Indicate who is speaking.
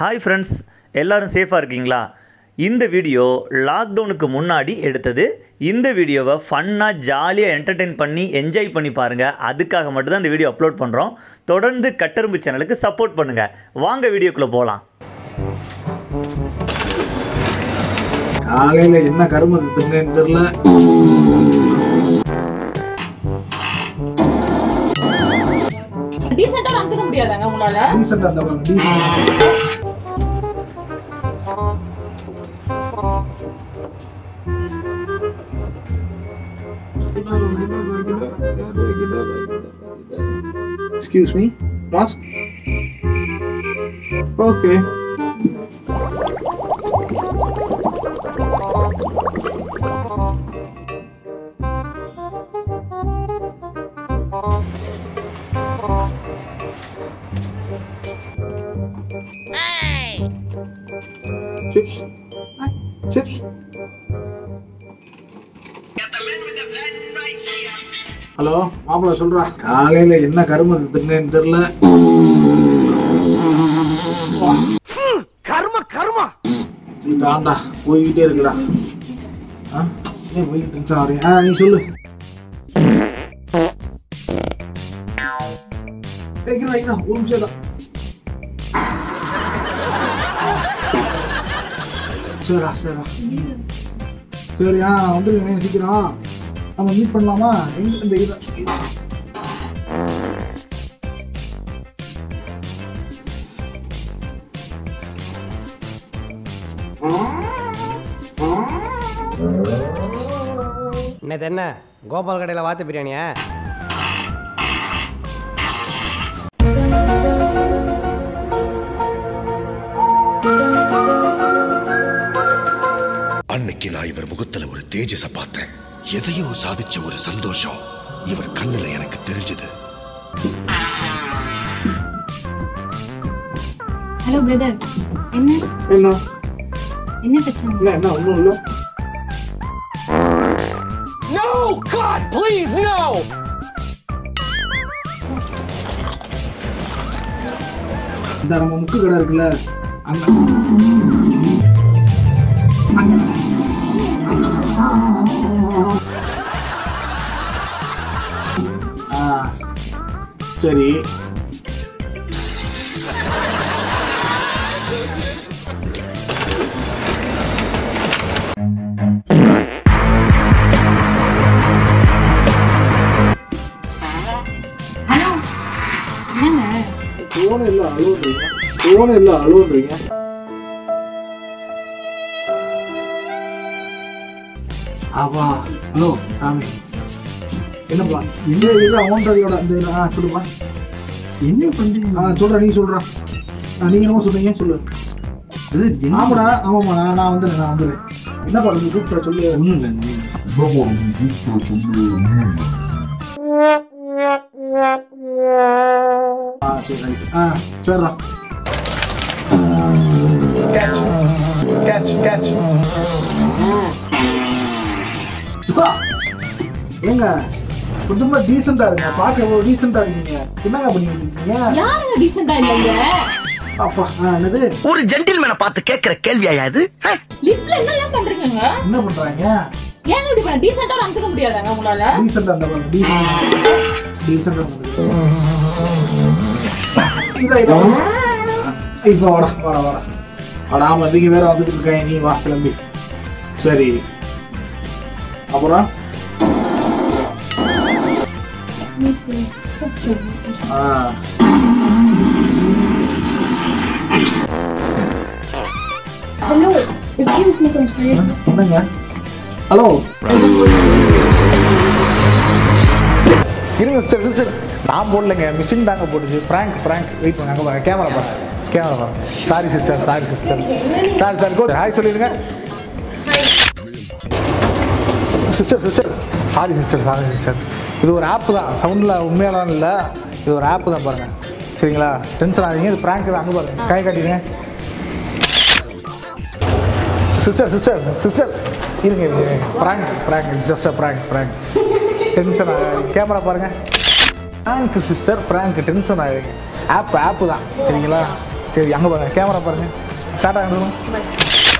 Speaker 1: hi friends எல்லாரும் சேஃபாக இருக்கீங்களா இந்த வீடியோ லாக்டவுனுக்கு முன்னாடி எடுத்தது இந்த வீடியோவை ஃபன்னாக ஜாலியாக என்டர்டெயின் பண்ணி என்ஜாய் பண்ணி பாருங்கள் அதுக்காக மட்டும்தான் இந்த வீடியோ அப்லோட் பண்ணுறோம் தொடர்ந்து கட்டரும்பு சேனலுக்கு சப்போர்ட் பண்ணுங்கள் வாங்க வீடியோக்குள்ளே போகலாம்
Speaker 2: காலையில என்ன கருமத்தை தின்னேன்னு தெரியல
Speaker 3: டீசெண்டா நடந்துக்க முடியாதாங்க உங்களால
Speaker 2: டீசெண்டா அந்த decent excuse me mask okay chips chips hello மாப்பிள்ள சொல்றா காலையில என்ன கருமத்தை தின்னேன்னு தெரியல
Speaker 4: கர்ம கர்மா
Speaker 2: தாண்டா போய்கிட்டே இருக்குடா ஆ ஏன் போய் டென்ஷன் ஆகிறீங்க ஆ நீ சொல்லு வைக்கிறா வைக்கிறா ஒரு நிமிஷம் தான் சரிடா சரிடா சரி ஆ வந்துருங்க சீக்கிரம் நம்ம மீட் பண்ணலாமா எங்க இந்த இதை
Speaker 4: என்னது என்ன கோபால் கடையில் வாத்து பிரியாணியா
Speaker 5: அன்னைக்கு நான் இவர் முகத்துல ஒரு தேஜஸ பார்த்தேன் எதையோ சாதிச்ச ஒரு சந்தோஷம் இவர் கண்ணுல எனக்கு தெரிஞ்சது
Speaker 6: ஹலோ பிரதர் என்ன
Speaker 2: என்ன
Speaker 6: என்ன பிரச்சனை
Speaker 2: என்ன என்ன ஒன்றும் இல்லை
Speaker 4: நோ காட் ப்ளீஸ் நோ
Speaker 2: இந்த நம்ம முக்கு கடை இருக்குல்ல அங்க ஆ, சரி
Speaker 6: ஹலோ என்னங்க
Speaker 2: ஃபோன் இல்லை அலோன்றீங்க ஃபோன் இல்லை அலோன்றீங்க ஆவா ஹலோ ஆமி என்னப்பா இந்த இது அமௌண்ட்டோட இந்த இது, ஆ சொல்லுப்பா
Speaker 7: என்ன பண்றீங்க
Speaker 2: ஆ சொல்கிறேன் நீ சொல்கிறா நீங்கள் என்னமோ சொன்னீங்க சொல்லு
Speaker 7: அது என்ன
Speaker 2: ஆமாடா ஆமாம்மா நான் நான் வந்துடுறேன் நான் வந்துடுறேன் என்னப்பா நீங்கள் கூப்பிட்ட சொல்லு
Speaker 7: ஒண்ணும் இல்லைங்க
Speaker 2: ஆ சரி ரைட் ஆ சரிடா கேட்ச் கேட்ச் ஏங்க குடும்ப டீசெண்டா இருங்க பார்க்க எவ்வளவு டீசெண்டா இருக்கீங்க என்னங்க பண்ணிட்டு இருக்கீங்க
Speaker 3: யாருங்க டீசெண்டா இல்லைங்க
Speaker 2: அப்பா ஆ, என்னது
Speaker 4: ஒரு ஜென்டில்மேனை பார்த்து கேட்கிற கேள்வியா இது
Speaker 3: லிஃப்ட்ல என்ன ஏன் பண்றீங்க
Speaker 2: என்ன பண்றாங்க
Speaker 3: ஏங்க இப்படி பண்ண டீசெண்டா நடந்துக்க முடியாதாங்க உங்களால
Speaker 2: டீசெண்டா அந்த பாருங்க டீசெண்டா டீசெண்டா இப்போ வாடா வாடா வாடா வாடா ஆமா இவங்க வேற வந்துட்டு இருக்காங்க நீ வா கிளம்பி சரி அப்புறம் ஆ
Speaker 6: ஹலோ எக்ஸ்கியூஸ் மீ கொஞ்சம்
Speaker 2: என்னங்க ஹலோ
Speaker 8: இருங்க சிஸ்டர் சிஸ்டர் நான் போடலைங்க மிஷின் தாங்க போட்டுச்சு ப்ராங்க் ப்ராங்க் வெயிட் பண்ணுங்க அங்கே பாருங்க கேமரா பாருங்க கேமரா பாருங்க sorry sister sorry sister sorry sir go hi சொல்லிடுங்க sister sister sorry sister sorry sister இது ஒரு ஆப் தான் சவுண்டில் உண்மையாலாம் இல்லை இது ஒரு ஆப் தான் பாருங்கள் சரிங்களா டென்ஷன் ஆகுங்க இது ப்ராங்க் தான் அங்கே பாருங்க கை காட்டிடுங்க சிஸ்டர் சிஸ்டர் சிஸ்டர் இருங்க இருங்க prank prank just prank prank tension ஆகாது கேமரா பாருங்க ப்ராங்க் சிஸ்டர் ப்ராங்க் டென்ஷன் ஆகுது ஆப் ஆப்பு தான் சரிங்களா சரி அங்கே பாருங்க கேமரா பாருங்க டாட்டா எடுக்கணும்